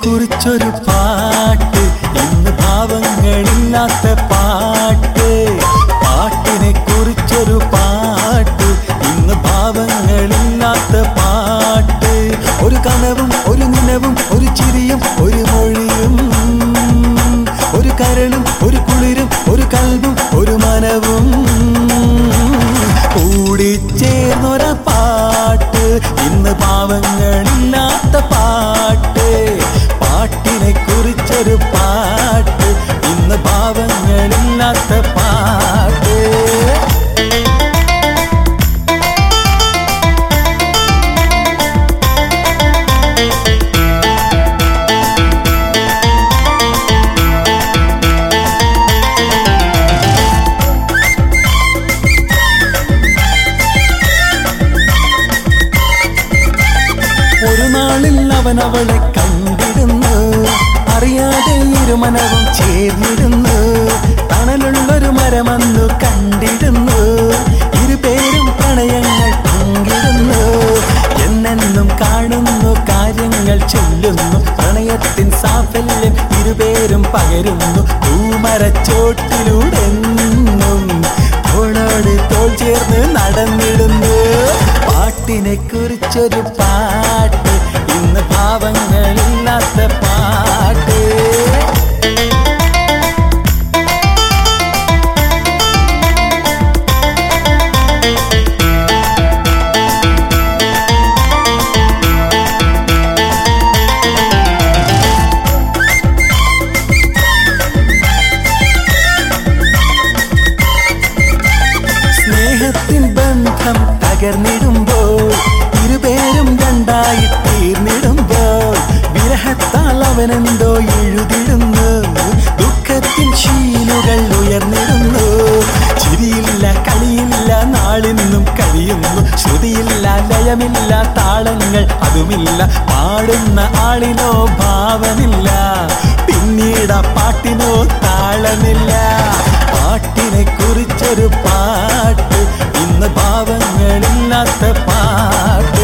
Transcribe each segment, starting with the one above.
കുറിച്ചൊരു പാട്ട് ഇന്ന് ഭാവങ്ങളില്ലാത്ത പാട്ട് പാട്ടിനെ കുറിച്ചൊരു പാട്ട് ഇന്ന് ഭാവങ്ങളില്ലാത്ത പാട്ട് ഒരു കനവും ഒരു നിലവും ഒരു ചിരിയും ഒരു മൊഴിയും ഒരു കരളും ഒരു കുളിരും ഒരു കൽവും ഒരു മനവും കൂടിച്ചേർന്നൊര പാട്ട് ഇന്ന് പാവങ്ങളില്ലാത്ത പാട്ട് പാട്ടിനെ കുറിച്ചൊരു പാട്ട് ഇന്ന് പാവങ്ങളില്ലാത്ത പാട്ട് ഒരു നാളിൽ അവൻ അവളെ കണ്ടിരുന്നു അറിയാതെ ഇരുമനവും ചേർന്നിരുന്നു തണലുള്ളൊരു മരമന്നു കണ്ടിരുന്നു ഇരുപേരും പ്രണയങ്ങൾ പങ്കിടുന്നു എന്നെന്നും കാണുന്നു കാര്യങ്ങൾ ചൊല്ലുന്നു പ്രണയത്തിൻ സാഫല്യം ഇരുപേരും പകരുന്നു പൂമരച്ചോട്ടിലൂടെ എന്നും തോളോട് തോൾ ചേർന്ന് നടന്നിടുന്നു പാട്ടിനെ കുറിച്ചൊരു പാട്ട് ഇന്ന് ഭാവങ്ങളില്ലാത്ത പാട്ട് സ്നേഹത്തിൻ ബന്ധം തകർന്നിടുമ്പോൾ ഇരുപേരും രണ്ടായി തീർന്നിടുമ്പോൾ വിരഹത്താൽ അവനെന്തോ എഴുതിടുന്നു ദുഃഖത്തിൻ ശീലുകൾ ഉയർന്നിടുന്നു ചിരിയില്ല കളിയില്ല നാളിന്നും കഴിയുന്നു ശ്രുതിയില്ല ലയമില്ല താളങ്ങൾ അതുമില്ല പാടുന്ന ആളിനോ ഭാവമില്ല പിന്നീട് ആ പാട്ടിനോ താളമില്ല പാട്ടിനെ കുറിച്ചൊരു പാട്ട് ഇന്ന് ഭാവങ്ങളില്ലാത്ത പാട്ട്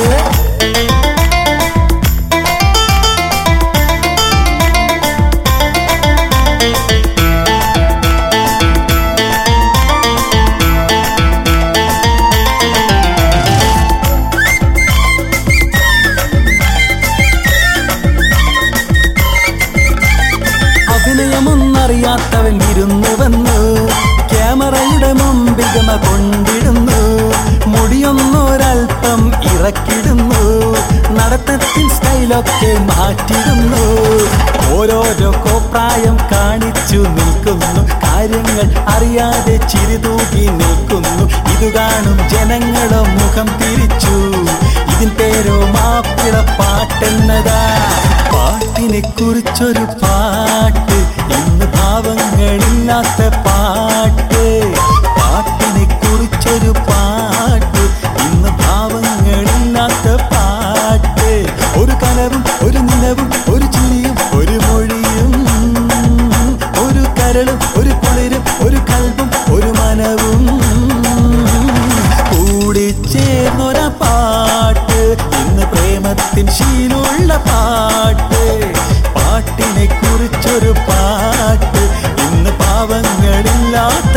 അഭിനയമൊന്നറിയാത്തവൻ ഇരുന്നു വന്നു ക്യാമറയുടെ മുമ്പികമ കൊണ്ടിടുന്നു മുടിയൊന്നൊരൽപ്പം ഇറക്കിടുന്നു നടത്തത്തിൻ സ്റ്റൈലൊക്കെ മാറ്റിടുന്നു ഓരോരോ കോപ്രായം കാണിച്ചു നിൽക്കുന്നു കാര്യങ്ങൾ അറിയാതെ ചിരിതൂകി നിൽക്കുന്നു ഇത് കാണും ജനങ്ങളോ മുഖം തിരിച്ചു ഇതിൻ പേരോ മാപ്പിള പാട്ടെന്നതാ പാട്ടിനെ കുറിച്ചൊരു പാട്ട് ഇന്ന് ഭാവങ്ങളില്ലാത്ത പാട്ട് പാട്ടിനെ കുറിച്ചൊരു പാട്ട് ഇന്ന് ഭാവങ്ങളില്ലാത്ത പാട്ട് ഒരു കനവും ഒരു നിലവും ഒരു ചിരിയും ഒരു മൊഴിയും ഒരു കരളും ഒരു കുളിരും ഒരു കൽവും ഒരു മനവും കൂടിച്ചേർന്നൊര പാട്ട് ഇന്ന് പ്രേമത്തിൻ ശീലുള്ള പാട്ട് പാട്ടിനെ കുറിച്ചൊരു പാട്ട് ഇന്ന് പാവങ്ങളില്ലാത്ത